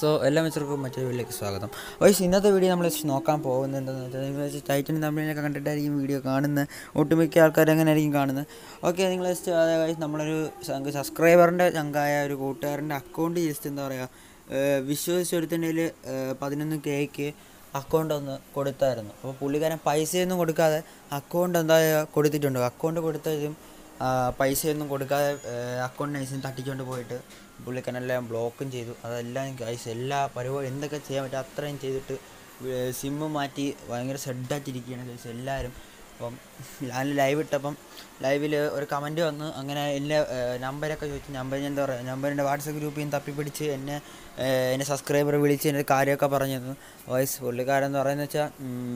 so എല്ലാ മിസ്റ്റർക്കും മറ്റൊരു വീഡിയോയിലേക്ക് സ്വാഗതം വൈസ് ഇന്നത്തെ വീഡിയോ നമ്മൾ നോക്കാൻ പോകുന്നത് എന്താണെന്ന് വെച്ചാൽ നിങ്ങൾ ടൈറ്റൻ തമ്മിലൊക്കെ കണ്ടിട്ടായിരിക്കും വീഡിയോ കാണുന്നത് ഒട്ടുമിക്ക ആൾക്കാർ അങ്ങനെ ആയിരിക്കും കാണുന്നത് ഓക്കെ നിങ്ങൾ ജസ്റ്റ് അതായത് നമ്മളൊരു സബ്സ്ക്രൈബറിൻ്റെ ചങ്കായ ഒരു കൂട്ടുകാരൻ്റെ അക്കൗണ്ട് ജസ്റ്റ് എന്താ പറയുക വിശ്വസിച്ചെടുത്തിൻ്റെ പതിനൊന്ന് കേക്ക് അക്കൗണ്ട് ഒന്ന് കൊടുത്തായിരുന്നു അപ്പോൾ പുള്ളിക്കാരൻ പൈസയൊന്നും കൊടുക്കാതെ അക്കൗണ്ട് എന്താ കൊടുത്തിട്ടുണ്ട് അക്കൗണ്ട് കൊടുത്തതും ആ, പൈസയൊന്നും കൊടുക്കാതെ അക്കൗണ്ട് നൈസിന് തട്ടിക്കൊണ്ട് പോയിട്ട് പുള്ളിക്കാരെല്ലാം ബ്ലോക്കും ചെയ്തു അതെല്ലാം ഗൈസ് എല്ലാ പരിപാടി എന്തൊക്കെ ചെയ്യാൻ പറ്റും അത്രയും ചെയ്തിട്ട് സിമ്മ് മാറ്റി ഭയങ്കര സെഡായിട്ടിരിക്കുകയാണ് ഗൈസ് എല്ലാവരും അപ്പം ഞാൻ ലൈവ് ഇട്ടപ്പം ലൈവിൽ ഒരു കമൻറ്റ് വന്ന് അങ്ങനെ എല്ലാ നമ്പരൊക്കെ ചോദിച്ചു നമ്പർ ഞാൻ എന്താ പറയുക നമ്പറിൻ്റെ വാട്സപ്പ് ഗ്രൂപ്പിൽ നിന്ന് തപ്പിപ്പിടിച്ച് എന്നെ ഏഹ്, എന്നെ സബ്സ്ക്രൈബർ വിളിച്ച് എൻ്റെ കാര്യമൊക്കെ പറഞ്ഞു തന്നു വോയിസ് പുള്ളിക്കാരൻ എന്ന് പറയുന്നത് വെച്ചാൽ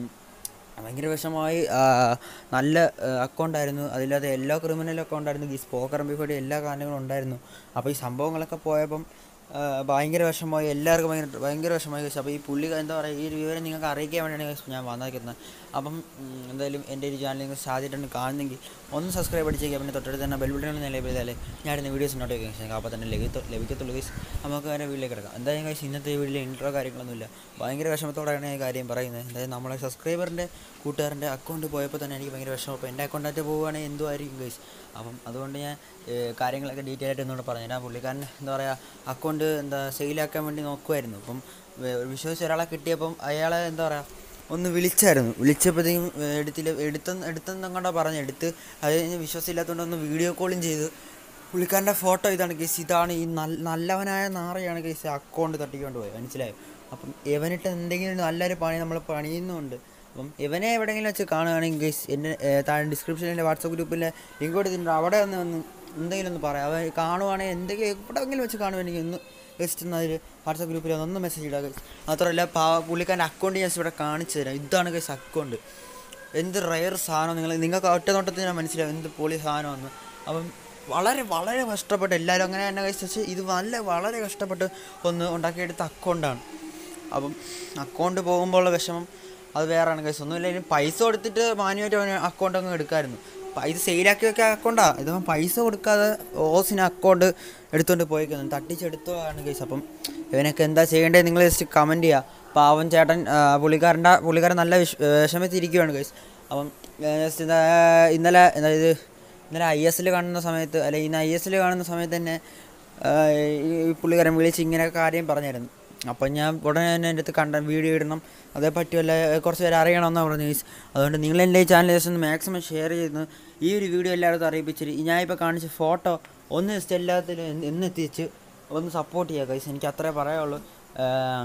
ഭയങ്കര വിഷമമായി ആ, നല്ല അക്കൗണ്ടായിരുന്നു അതില്ലാതെ എല്ലാ ക്രിമിനൽ അക്കൗണ്ടായിരുന്നു ഈ സ്പോക്കർ ബിഫോഡി എല്ലാ കാര്യങ്ങളും ഉണ്ടായിരുന്നു അപ്പോൾ ഈ സംഭവങ്ങളൊക്കെ പോയപ്പം ആ, ഭയങ്കര വിഷമമായി എല്ലാവർക്കും ഭയങ്കര ഭയങ്കര വിഷമമായി കഴിച്ചു അപ്പോൾ ഈ പുള്ളി എന്താ പറയുക ഈ ഒരു വിവരം നിങ്ങൾക്ക് അറിയിക്കാൻ വേണ്ടിയാണ് guys ഞാൻ വന്നേക്കുന്നത് അപ്പം ഉം, എന്തായാലും എൻ്റെ ഒരു ചാനൽ നിങ്ങൾ സാധ്യമായിട്ടാണ് കാണുന്നെങ്കിൽ ഒന്ന് സബ്സ്ക്രൈബ് അടിച്ചേക്കുക പിന്നെ തൊട്ടടുത്ത് തന്നെ ബെൽ ബട്ടൺ നിലവിൽ ചെയ്താലേ ഞാൻ ഇടുന്ന വീഡിയോസ് നോട്ടിഫിക്കേഷൻ അപ്പോൾ തന്നെ ലഭിക്കത്തു ലഭിക്കത്തുള്ളൂ ഗൈസ് നമുക്ക് വേറെ വീട്ടിലേക്ക് കിടക്കാം എന്തായാലും ഗൈസ് ഇന്നത്തെ വീഡിയോയിൽ ഇൻട്രോ കാര്യങ്ങളൊന്നുമില്ല ഭയങ്കര വിഷമത്തോടെയാണ് ഈ കാര്യം പറയുന്നത് അതായത് നമ്മളെ സബ്സ്ക്രൈബറിൻ്റെ കൂട്ടുകാരൻ്റെ അക്കൗണ്ട് പോയപ്പോൾ തന്നെ എനിക്ക് ഭയങ്കര വിഷമം അപ്പോൾ എൻ്റെ അക്കൗണ്ടായിട്ട് പോവുകയാണെങ്കിൽ എന്തും ആയിരിക്കും ഗൈസ് അപ്പം അതുകൊണ്ട് ഞാൻ ഏഹ്, കാര്യങ്ങളൊക്കെ ഡീറ്റെയിൽ ആയിട്ട് ഒന്നുകൂടെ പറഞ്ഞു ഞാൻ പുള്ളിക്കാരൻ എന്താ പറയുക അക്കൗണ്ട് എന്താ സെയിലാക്കാൻ വേണ്ടി നോക്കുമായിരുന്നു അപ്പം വേ- വിശ്വസിച്ച് ഒരാളെ കിട്ടിയപ്പം അയാളെ എന്താ പറയുക ഒന്ന് വിളിച്ചായിരുന്നു വിളിച്ചപ്പോഴത്തേക്കും ഏഹ്, എടുത്തില്ല എടുത്ത എടുത്തെന്നങ്ങോട്ടാ പറഞ്ഞു എടുത്ത് അത് കഴിഞ്ഞ് വിശ്വാസമില്ലാത്തതുകൊണ്ട് ഒന്ന് വീഡിയോ കോളും ചെയ്ത് പുള്ളിക്കാരൻ്റെ ഫോട്ടോ ഇതാണ് കേസ് ഇതാണ് ഈ നല്ല നല്ലവനായ നാറയാണ് കേസ് അക്കൗണ്ട് തട്ടിക്കൊണ്ട് പോയത് മനസ്സിലായോ അപ്പം ഇവനിട്ട് എന്തെങ്കിലും നല്ലൊരു പണി നമ്മൾ പണിയുന്നുണ്ട് അപ്പം ഇവനെ എവിടെയെങ്കിലും വെച്ച് കാണുകയാണെങ്കിൽ ഗൈസ് എൻ്റെ ഏഹ്, താഴെ ഡിസ്ക്രിപ്ഷനിലെ വാട്സപ്പ് ഗ്രൂപ്പിലെ ലിങ്ക് കൊടുത്തിട്ടുണ്ട് അവിടെ ഒന്ന് ഒന്ന് എന്തെങ്കിലും ഒന്ന് പറയാം അവൻ കാണുവാണെങ്കിൽ എന്തെങ്കിലും എവിടെയെങ്കിലും വെച്ച് കാണുവാണെങ്കിൽ ഒന്ന് ജസ്റ്റ് ഒന്ന് അതിൽ വാട്സപ്പ് ഗ്രൂപ്പിൽ ഒന്ന് മെസ്സേജ് ഇടുക ഗൈസ് മാത്രമല്ല പാ പുള്ളിക്കാരൻ്റെ അക്കൗണ്ട് ഞാൻ ഇവിടെ കാണിച്ചു തരാം ഇതാണ് ഗൈസ് അക്കൗണ്ട് എന്ത് റയർ സാധനം നിങ്ങൾ നിങ്ങൾക്ക് ഒറ്റ നോട്ടത്തിൽ ഞാൻ മനസ്സിലാവും എന്ത് പൊളി സാധനമെന്ന് അപ്പം വളരെ വളരെ കഷ്ടപ്പെട്ട് എല്ലാവരും അങ്ങനെ തന്നെ കഴിച്ചു ഇത് നല്ല വളരെ കഷ്ടപ്പെട്ട് ഒന്ന് ഉണ്ടാക്കിയെടുത്ത അക്കൗണ്ടാണ് അപ്പം അക്കൗണ്ട് പോകുമ്പോൾ ഉള്ള വിഷമം അത് വേറെയാണ് കേസ് ഒന്നുമില്ലെങ്കിലും പൈസ കൊടുത്തിട്ട് മാനുവായിട്ട് അവന് അക്കൗണ്ട് അങ്ങ് എടുക്കാമായിരുന്നു പൈസ സെയിലാക്കി വെക്കുക അക്കൗണ്ടാണ് ഇതിപ്പം പൈസ കൊടുക്കാതെ ഓസിന് അക്കൗണ്ട് എടുത്തുകൊണ്ട് പോയിക്കുന്നു തട്ടിച്ചെടുത്തതാണ് കേസ് അപ്പം ഇവനൊക്കെ എന്താ ചെയ്യേണ്ടത് നിങ്ങൾ ജസ്റ്റ് കമൻറ്റ് ചെയ്യുക പാവം ചേട്ടൻ ആ, പുള്ളിക്കാരൻ്റെ പുള്ളിക്കാരൻ നല്ല വിഷ വിഷമത്തിരിക്കുകയാണ് കേസ് അപ്പം ജസ്റ്റ് ഇന്നലെ അതായത് ഇന്നലെ ഐ എസിൽ കാണുന്ന സമയത്ത് അല്ലെ ഇന്ന് ഐ എസിൽ കാണുന്ന സമയത്ത് തന്നെ ആ, ഈ പുള്ളിക്കാരൻ വിളിച്ച് ഇങ്ങനെ കാര്യം പറഞ്ഞായിരുന്നു അപ്പം ഞാൻ ഉടനെ തന്നെ എൻ്റെ അടുത്ത് കണ്ട വീഡിയോ ഇടണം അതേ പറ്റുമല്ല കുറച്ച് പേര് അറിയണമെന്നാണ് പറഞ്ഞു ഗൈസ് അതുകൊണ്ട് നിങ്ങൾ എൻ്റെ ഈ ചാനൽ ജസ്റ്റ് ഒന്ന് മാക്സിമം ഷെയർ ചെയ്യുന്നു ഈ ഒരു വീഡിയോ എല്ലായിടത്തും അറിയിപ്പിച്ചിട്ട് ഞാനിപ്പോൾ കാണിച്ച ഫോട്ടോ ഒന്ന് ജസ്റ്റ് എല്ലാത്തിലും എന്ന് എന്നെത്തിച്ച് ഒന്ന് സപ്പോർട്ട് ചെയ്യുക ഗൈസ് എനിക്ക് അത്രേ പറയാനുള്ളൂ ആ,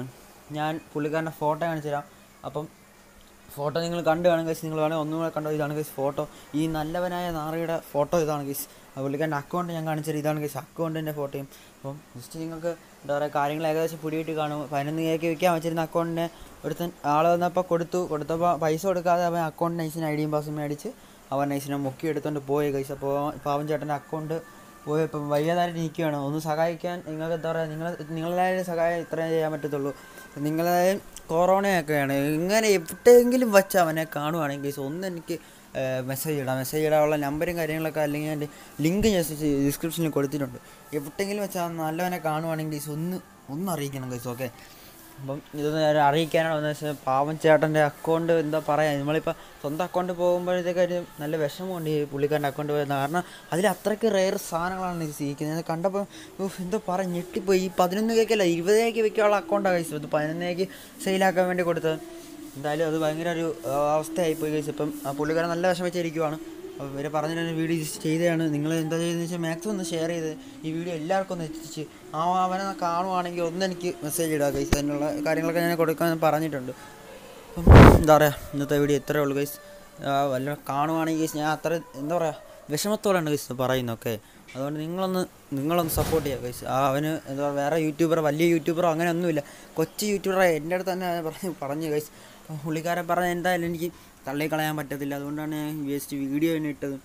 ഞാൻ പുള്ളിക്കാരൻ്റെ ഫോട്ടോ കാണിച്ചു തരാം അപ്പം ഫോട്ടോ നിങ്ങൾ കണ്ടു കാണും ഗൈസ് നിങ്ങൾ വേണമെങ്കിൽ ഒന്നും കൂടെ കണ്ടോ ഇതാണ് ഗൈസ് ഫോട്ടോ ഈ നല്ലവനായ നാറിയുടെ ഫോട്ടോ ഇതാണ് ഗൈസ് പുള്ളിക്കാരൻ്റെ അക്കൗണ്ട് ഞാൻ കാണിച്ചത് ഇതാണ് ഗൈസ് അക്കൗണ്ടിൻ്റെ ഫോട്ടോയും അപ്പം ജസ്റ്റ് നിങ്ങൾക്ക് എന്താ പറയുക കാര്യങ്ങൾ ഏകദേശം പിടിയിട്ട് കാണും പതിനൊന്ന് കേക്ക് വിൽക്കാൻ വെച്ചിരുന്ന അക്കൗണ്ടിനെ ഒരുത്തൻ ആൾ വന്നപ്പോൾ കൊടുത്തു കൊടുത്തപ്പോൾ പൈസ കൊടുക്കാതെ അവൻ അക്കൗണ്ട് നൈസിന് ഐ ഡിയും പാസും മേടിച്ച് അവൻ നൈസിനെ മുക്കി എടുത്തുകൊണ്ട് പോയി ഗൈസ് അപ്പോൾ പാവൻ ചേട്ടൻ്റെ അക്കൗണ്ട് പോയപ്പം വയ്യാതായിട്ട് നിൽക്കുകയാണ് ഒന്ന് സഹായിക്കാൻ നിങ്ങൾക്ക് എന്താ പറയുക നിങ്ങൾ നിങ്ങളായാലും സഹായം ഇത്രയും ചെയ്യാൻ പറ്റത്തുള്ളൂ നിങ്ങളായാലും കൊറോണയൊക്കെയാണ് ഇങ്ങനെ എവിടെയെങ്കിലും വെച്ച് അവനെ കാണുവാണെങ്കിൽ guys ഒന്ന് എനിക്ക് മെസ്സേജ് ഇടാം മെസ്സേജ് ഇടാനുള്ള നമ്പറും കാര്യങ്ങളൊക്കെ അല്ലെങ്കിൽ എൻ്റെ ലിങ്ക് ഞാൻ ഡിസ്ക്രിപ്ഷനിൽ കൊടുത്തിട്ടുണ്ട് എവിടെയെങ്കിലും വെച്ച് ആ നല്ലവനെ കാണുവാണെങ്കിൽ guys ഒന്ന് ഒന്ന് അറിയിക്കണം ഗൈസ് ഓക്കെ അപ്പം ഇതൊന്ന് ഞാൻ അറിയിക്കാനാണ് വന്നത് വെച്ചാൽ പാവം ചേട്ടൻ്റെ അക്കൗണ്ട് എന്താ പറയുക നമ്മളിപ്പോൾ സ്വന്തം അക്കൗണ്ട് പോകുമ്പോഴത്തേക്ക് ഒരു നല്ല വിഷമമുണ്ട് ഈ പുള്ളിക്കാരൻ്റെ അക്കൗണ്ട് പോയത് കാരണം അതിൽ അത്രയ്ക്ക് റെയർ സാധനങ്ങളാണ് ഇത് സ്വീകരിക്കുന്നത് അത് കണ്ടപ്പോൾ ഉഫ്, എന്തോ പറ ഞെട്ടിപ്പോയി ഈ പതിനൊന്ന് കേക്കല്ല ഇരുപത് കേക്ക് വെക്കാനുള്ള അക്കൗണ്ടാണ് കഴിച്ചത് ഇത് പതിനൊന്ന് കേക്ക് സെയിലാക്കാൻ വേണ്ടി കൊടുത്തത് എന്തായാലും അത് ഭയങ്കര ഒരു ആ, അവസ്ഥയായിപ്പോയി കഴിച്ചു ഇപ്പം ആ പുള്ളിക്കാരൻ നല്ല വിഷമിച്ചിരിക്കുവാണ് അപ്പോൾ ഇവരെ പറഞ്ഞ വീഡിയോ ചെയ്തതാണ് നിങ്ങൾ എന്താ ചെയ്യുന്നത് വെച്ചാൽ മാക്സിമം ഒന്ന് ഷെയർ ചെയ്ത് ഈ വീഡിയോ എല്ലാവർക്കും ഒന്ന് എത്തിച്ച് ആ അവനെ കാണുവാണെങ്കിൽ ഒന്ന് എനിക്ക് മെസ്സേജ് ഇടുക ഗൈസ് അതിനുള്ള കാര്യങ്ങളൊക്കെ ഞാൻ കൊടുക്കാൻ പറഞ്ഞിട്ടുണ്ട് അപ്പം എന്താ പറയുക ഇന്നത്തെ വീഡിയോ ഇത്രയേ ഉള്ളൂ ഗൈസ് വല്ല കാണുവാണെങ്കിൽ ഗൈസ് ഞാൻ അത്ര എന്താ പറയുക വിഷമത്തോടെയാണ് ഗൈസ് പറയുന്നതൊക്കെ അതുകൊണ്ട് നിങ്ങളൊന്ന് നിങ്ങളൊന്ന് സപ്പോർട്ട് ചെയ്യുക ഗൈസ് ആ അവന് എന്താ പറയുക വേറെ യൂട്യൂബറോ വലിയ യൂട്യൂബറോ അങ്ങനെ ഒന്നുമില്ല കൊച്ചു യൂട്യൂബറോ എൻ്റെ അടുത്ത് തന്നെ പറഞ്ഞ് പറഞ്ഞു ഗൈസ് അപ്പം പുള്ളിക്കാരൻ പറഞ്ഞ എന്തായാലും എനിക്ക് തള്ളിക്കളയാൻ പറ്റത്തില്ല അതുകൊണ്ടാണ് ഞാൻ വേസ്റ്റ് വീഡിയോ തന്നെ ഇട്ടത്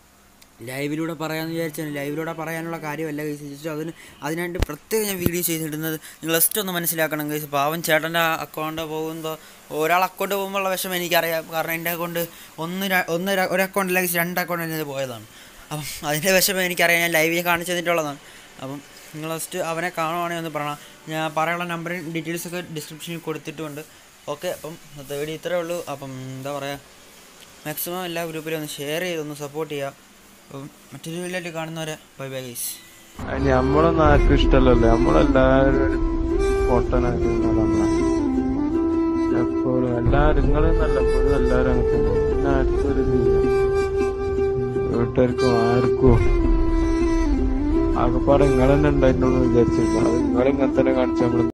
ലൈവിലൂടെ പറയാമെന്ന് വിചാരിച്ചാണ് ലൈവിലൂടെ പറയാനുള്ള കാര്യമല്ല കേസ് ജസ്റ്റ് അതിന് അതിനായിട്ട് പ്രത്യേകം ഞാൻ വീഡിയോ ചെയ്തിടുന്നത് നിങ്ങൾ ജസ്റ്റ് ഒന്ന് മനസ്സിലാക്കണം കേസ് പാവം ചേട്ടൻ്റെ അക്കൗണ്ട് പോകുമ്പോൾ ഒരാൾ അക്കൗണ്ട് പോകുമ്പോഴുള്ള വിഷമം എനിക്കറിയാം കാരണം എൻ്റെ അക്കൗണ്ട് ഒന്ന് ര- ഒന്ന് ര- ഒരു അക്കൗണ്ടിലേക്ക് രണ്ട് അക്കൗണ്ടിൽ പോയതാണ് അപ്പം അതിൻ്റെ വിഷമം എനിക്കറിയാം ഞാൻ ലൈവിൽ കാണിച്ചു തന്നിട്ടുള്ളതാണ് അപ്പം നിങ്ങൾ ഫസ്റ്റ് അവനെ കാണുവാണെങ്കിൽ ഒന്ന് പറയണം ഞാൻ പറയാനുള്ള നമ്പറും ഡീറ്റെയിൽസ് ഒക്കെ ഡിസ്ക്രിപ്ഷനിൽ കൊടുത്തിട്ടുണ്ട് ഓക്കെ അപ്പം ഇന്നത്തെ വീഡിയോ ഇത്രേ ഉള്ളൂ അപ്പം എന്താ പറയുക മാക്സിമം എല്ലാ ഗ്രൂപ്പിലും ഒന്ന് ഷെയർ ചെയ്ത് ഒന്ന് സപ്പോർട്ട് ചെയ്യുക അപ്പം മറ്റൊരു വീഡിയോയിൽ കാണുന്നവരെ ബൈ ബൈ ഗൈസ് അത് നമ്മളൊന്നും ആർക്കും ഇഷ്ടമല്ലല്ലോ നമ്മളെല്ലാരും ഒരു പൊട്ടനാക്കുന്നത് നമ്മളെ എപ്പോഴും എല്ലാരും നിങ്ങളെന്നല്ല എപ്പോഴും എല്ലാരും അങ്ങനെ തന്നെ പിന്നെ ആർക്കും ഒരു ഇതില്ല വീട്ടുകാർക്കും ആർക്കും ആകപ്പാടെ നിങ്ങൾ തന്നെ ഉണ്ടായിട്ടുണ്ടെന്ന് വിചാരിച്ചില്ല അത് നിങ്ങൾ ഇങ്ങനെ തന്നെ കാണിച്ചു നമ്മൾ